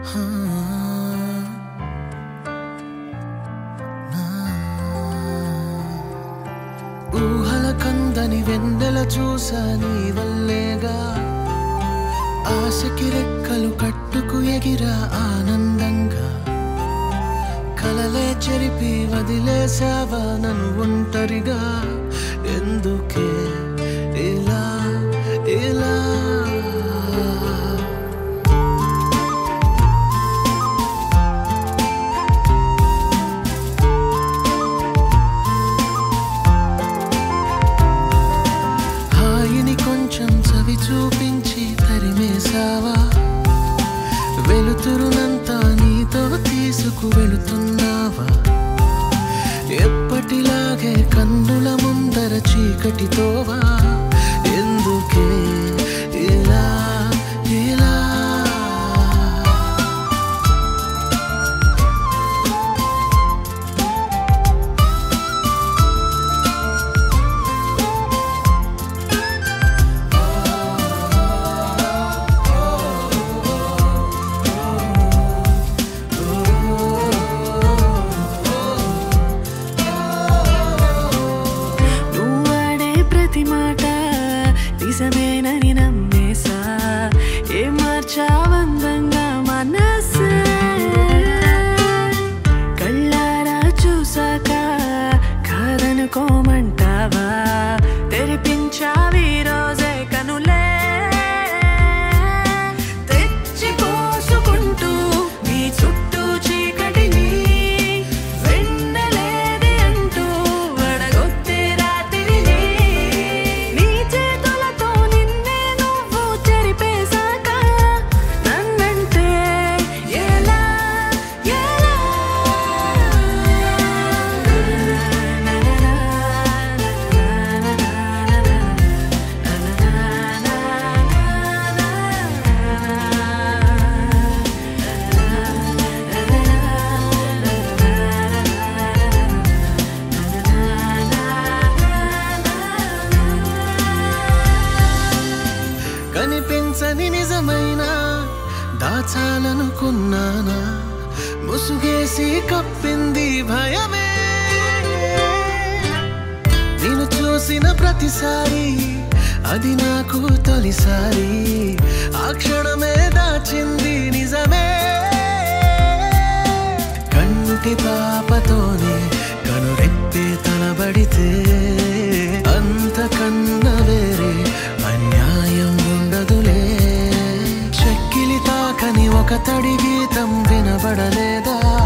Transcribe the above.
ఆ, నా. ఊహల కందని వెన్నెల చూసా నీ వల్లేగా ఆశకి రెక్కలు కట్టుకు ఎగిరా ఆనందంగా కలలే చెరిపి వదిలేసావా నన్ను ఒంటరిగా ఎందుకే ఇలా ఇలా హాయిని కొంచెం చవి చూపించి తరిమేశావా వెలుతురునంతా నీతో తీసుకు వెళుతున్నావా ఎప్పటిలాగే కన్నుల ముందర చీకటితోవా ఎందుకే ఇలా ఇలా నువ్వాడే ప్రతి మాట నిజమేనని నమ్మేసా ఏ మార్చావందంగా మనసే కళ్ళారా చూసాక కాదనుకోమంటావా తెరిపించావి రోజే కనులే తెచ్చి పోసుకుంటూ నీ చుట్టూ చీకటిని వెన్నెలేది అంటూ వడగొత్తే రాత్రిని నీ చేతులతో నిన్నే నువ్వు చెరిపేశాక నన్నంటే ఎలా ఎలా కనిపించని నిజమైన దాచాలనుకున్నానా ముసుగేసి కప్పింది భయమే నేను చూసిన ప్రతిసారి అది నాకు తొలిసారి ఆ క్షణమే దాచింది నిజమే కంటి పాపతోనే కనురెప్పే తలబడితే అంతకన్నా వేరే అన్యాయం ఉండదులే చెక్కిలి తాకని ఒక తడి గీతం వినబడలేదా